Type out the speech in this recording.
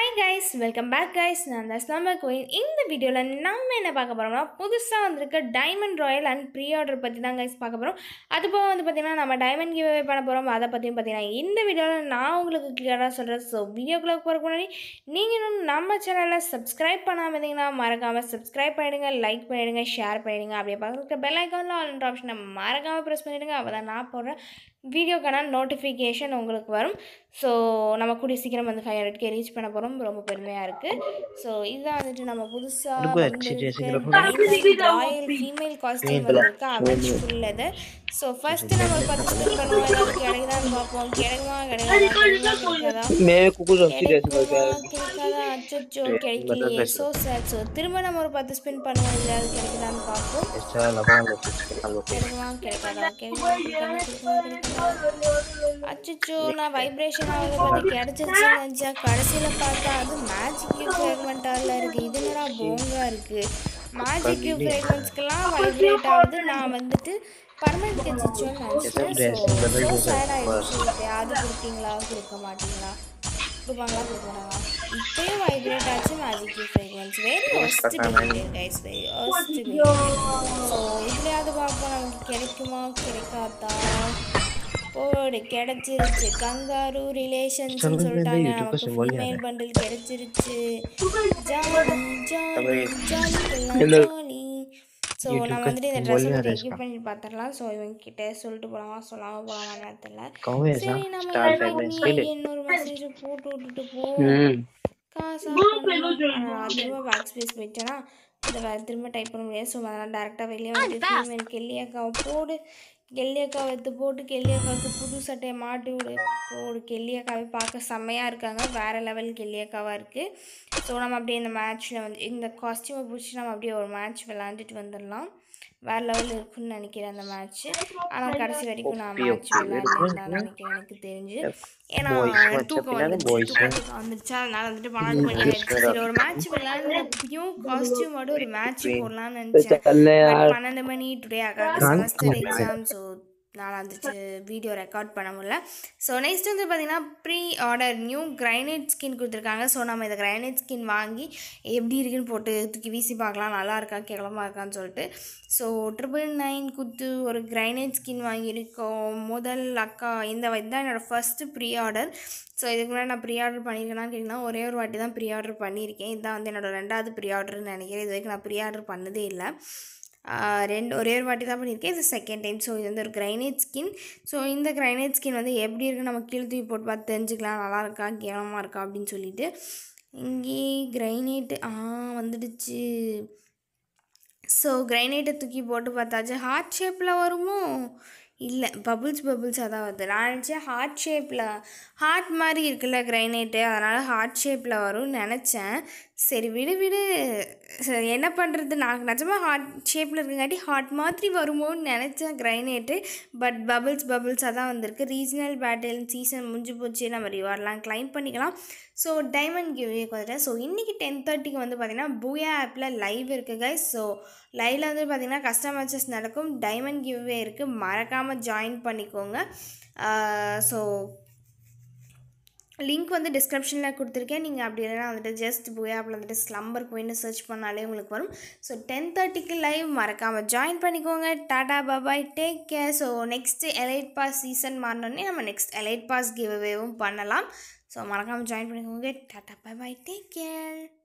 hi guys welcome back guys நான் தான் இஸ்லாமிய கோயில் இந்த வீடியோவில் நம்ம என்ன பார்க்க போகிறோம்னா புதுசாக வந்திருக்க diamond royal and pre order பற்றி தான் கைஸ் பார்க்க போகிறோம் அது போக வந்து பார்த்திங்கன்னா நம்ம டைமண்ட் கிவ்அவே பண்ண போகிறோம் அதை பற்றியும் பார்த்தீங்கன்னா இந்த வீடியோவில் நான் உங்களுக்கு கிளியராக சொல்கிறேன் ஸோ வீடியோக்குள்ளே போகிறதுக்கு முன்னாடி நீங்கள் இன்னும் நம்ம சேனலை சப்ஸ்கிரைப் பண்ணாமல் இருந்தீங்கன்னா மறக்காமல் சப்ஸ்கிரைப் பண்ணிடுங்க லைக் பண்ணிடுங்க ஷேர் பண்ணிடுங்க அப்படியே பார்க்குற பெல் ஐக்கானில் ஆல் ஆப்ஷனை மறக்காமல் ப்ரெஸ் பண்ணிவிடுங்க அப்போ தான் நான் போடுற வீடியோக்கான நோட்டிஃபிகேஷன் உங்களுக்கு வரும் ஸோ நம்ம கூடிய சீக்கிரம் வந்து ஃபைவ் ஹண்ட்ரட் கே ரீச் பண்ண போகிறோம் ரொம்ப பெருமையாக இருக்குது ஸோ இதுதான் வந்துட்டு நம்ம புதுசாக ரொம்ப excited, ராயல் ஃபீமேல் காஸ்டியூம் வந்திருக்கு அவெஞ்ச்ஃபுல் அது ஸோ ஃபஸ்ட்டு நம்ம ஒரு பத்து ஸ்பின் பண்ணுவோம் ஏதாவது கிடைக்குதான்னு பார்ப்போம் கிடைக்குமா கிடைக்காதா मैं कुकुर हंसी रहे கிடைக்குமா கிடைக்காதா அச்சோ கிடைக்கலையே ஸோ சேட் ஸோ திரும்ப நம்ம ஒரு பத்து ஸ்பின் பண்ணுவோம் இல்லையாவது கிடைக்குதான்னு பார்ப்போம் ऐसा लगा लो कुछ कर लो கிடைக்குமா கிடைக்காதா கிடைக்குமா கிடைக்காதா கிடைக்குமா கிடைக்காதா அச்சோ நான் வைப்ரேஷன் ஆகுது பார்த்து கிடைச்சிருச்சு நினச்சா கடைசியில் பார்த்தா அது மேஜிக் கியூப் ஃப்ராக்மெண்ட்டால இருக்குது இது என்னடா போங்கா இருக்குது மேஜிக் கியூப் ஃப்ராக்மெண்ட்ஸ்க்கெல்லாம் வைப்ரேட் ஆகுது நான் வந்துட்டு பர்மனெண்ட் கிடச்சிச்சோன்னு நினச்சிட்டேன் ஸோ ஸோ சேட் ஆகிடுச்சு எப்பயாவது கொடுப்பீங்களா கொடுக்க மாட்டீங்களா கொடுப்பாங்களா கொடுக்க மாட்டாங்களா இப்போயும் வைப்ரேட் ஆச்சு magic cube fragments very worst behaviour guys very worst behaviour so இதுலையாவது பார்ப்போம் நமக்கு கிடைக்குமா கிடைக்காதா போடு கிடைச்சிருச்சு கங்காரு ரிலேஷன்ஸ் சொல்லிட்டாங்க நமக்கு ஃபீமேல் பண்டில் கிடைச்சிருச்சு jolly jolly jolly jolly so நம்ம வந்துட்டு இந்த ட்ரெஸ் வந்து எக்யூப் பண்ணி பார்த்துடலாம் ஸோ இவங்க கிட்ட சொல்லிட்டு போகலாமா சொல்லாமல் போகலாமான்னு தெரியல कहो ऐसा சரி நம்ம स्टार என்ன फैमिली பண்ணி ले இன்னொரு மெசேஜ் போட்டு விட்டுட்டு போ हम्म காசா நான் திரும்ப பேக் ஸ்பேஸ் போயிட்டேன்னா இதை வேறு திரும்ப டைப் பண்ண முடியாது ஸோ அதனால் டேரெக்டாக வெளியே வந்து ஃபீமேல் கெல்லியக்காவை போடு கெல்லியக்காவை எடுத்து போட்டு கெல்லியக்காவுக்கு புது சட்டையை மாட்டி விடு போடு கெல்லியக்காவை பார்க்க செம்மையாக இருக்காங்க வேறு லெவல் கெல்லியக்காவாக இருக்குது ஸோ நம்ம அப்படியே இந்த மேட்ச்சில் வந்து இந்த காஸ்டியூமை பிடிச்சி நம்ம அப்படியே ஒரு மேட்ச் விளாண்டுட்டு வந்துடலாம் வேறு லெவலில் இருக்குன்னு நினைக்கிறேன் அந்த மேட்ச்சு ஆனால் கடைசி வரைக்கும் நான் மேட்ச் விளாட்லன்னு தான் நினைக்கிறேன் எனக்கு தெரிஞ்சு ஏன்னா தூக்கம் வந்துருச்சு தூக்கம் வந்துருச்சு அதனால வந்துட்டு பன்னெண்டு மணி ஆயிடுச்சு சரி ஒரு மேட்ச் விளையாடுறப்பையும் காஸ்டியூமோட ஒரு மேட்ச் போடலாம்னு நினச்சேன் चलने But यार பன்னெண்டு மணி டுடே அக்காவுக்கு செமஸ்டர் எக்ஸாம் ஸோ நான் வந்துட்டு வீடியோ ரெக்கார்ட் பண்ண முடியல ஸோ நெக்ஸ்ட் வந்து பார்த்தீங்கன்னா pre order new grenade skin கொடுத்துருக்காங்க ஸோ நம்ம இந்த கிரைனைட் ஸ்கின் வாங்கி எப்படி இருக்குன்னு போட்டு தூக்கி வீசி பார்க்கலாம் நல்லா இருக்கா கேவலமாக இருக்கான்னு சொல்லிட்டு ஸோ ட்ரிபிள் நைன் குத்து ஒரு கிரைனைட் ஸ்கின் வாங்கியிருக்கோம் முதல் அக்கா இந்த இதுதான் என்னோடய ஃபஸ்ட்டு ப்ரீ ஆர்டர் ஸோ இதுக்கு முன்னாடி நான் ப்ரீ ஆர்டர் பண்ணியிருக்கேனான்னு கேட்டிங்கன்னா ஒரே ஒரு வாட்டி தான் ப்ரீ ஆர்டர் பண்ணியிருக்கேன் இதுதான் வந்து என்னோடய ரெண்டாவது ப்ரீ ஆர்டர்னு நினைக்கிறேன் இது வரைக்கும் நான் ப்ரீ ஆர்டர் பண்ணதே இல்லை ஆஹ் ரெண்டு ஒரே ஒரு வாட்டி தான் பண்ணியிருக்கேன் இது செகண்ட் டைம் ஸோ இது வந்து ஒரு கிரைனேட் ஸ்கின் ஸோ இந்த கிரைனேட் ஸ்கின் வந்து எப்படி இருக்குன்னு நம்ம கீழே தூக்கி போட்டு பார்த்து தெரிஞ்சுக்கலாம் நல்லா இருக்கா கேவலமாக இருக்கா அப்படின்னு சொல்லிட்டு இங்கே கிரைனேட் ஆ வந்துடுச்சு ஸோ கிரைனைட்டை தூக்கி போட்டு பார்த்தாச்சு ஹார்ட் ஷேப்பில் வருமோ இல்லை பபுள்ஸ் பபுள்ஸாக தான் வருது நான் நினச்சேன் ஹார்ட் ஷேப்பில் ஹார்ட் மாதிரி இருக்குல்ல கிரைனைட்டு அதனால் ஹார்ட் ஷேப்பில் வரும்னு நினச்சேன் சரி விடு விடு சரி என்ன பண்ணுறது நான் நிஜமாக ஹார்ட் ஷேப்பில் இருக்கங்காட்டி ஹார்ட் மாதிரி வருமோன்னு நினச்சேன் கிரைனேட்டு பட் பபுள்ஸ் பபுள்ஸாக தான் வந்திருக்கு ரீஜனல் பேட்டில் சீசன் முடிஞ்சு போச்சு நம்ம ரிவார்ட்லாம் கிளைம் பண்ணிக்கலாம் ஸோ டைமண்ட் கிவ்வேக்கு வந்துட்டேன் ஸோ இன்றைக்கி டென் தேர்ட்டிக்கு வந்து பார்த்திங்கன்னா பூயா ஆப்பில் லைவ் இருக்குது கைஸ் ஸோ லைவில் வந்து பார்த்திங்கன்னா கஸ்டமர்ஸஸ் நடக்கும் டைமண்ட் கிவ்வே இருக்குது மறக்காமல் ஜாயின் பண்ணிக்கோங்க ஸோ லிங்க் வந்து டிஸ்கிரிப்ஷனில் கொடுத்துருக்கேன் நீங்கள் அப்படி இல்லைனா வந்துட்டு ஜஸ்ட் பூயா ஆப்பில் வந்துட்டு ஸ்லம்பர் போயின்னு சர்ச் பண்ணாலே உங்களுக்கு வரும் ஸோ டென் தேர்ட்டிக்கு லைவ் மறக்காமல் ஜாயின் பண்ணிக்கோங்க டாடா bye bye take care so next elite pass season மாறினோடனே நம்ம நெக்ஸ்ட் எலைட் பாஸ் கிவ்அவேவும் பண்ணலாம் ஸோ மறக்காமல் ஜாயின் பண்ணிக்கோங்க டாடா பாபாய் டேக் கேர்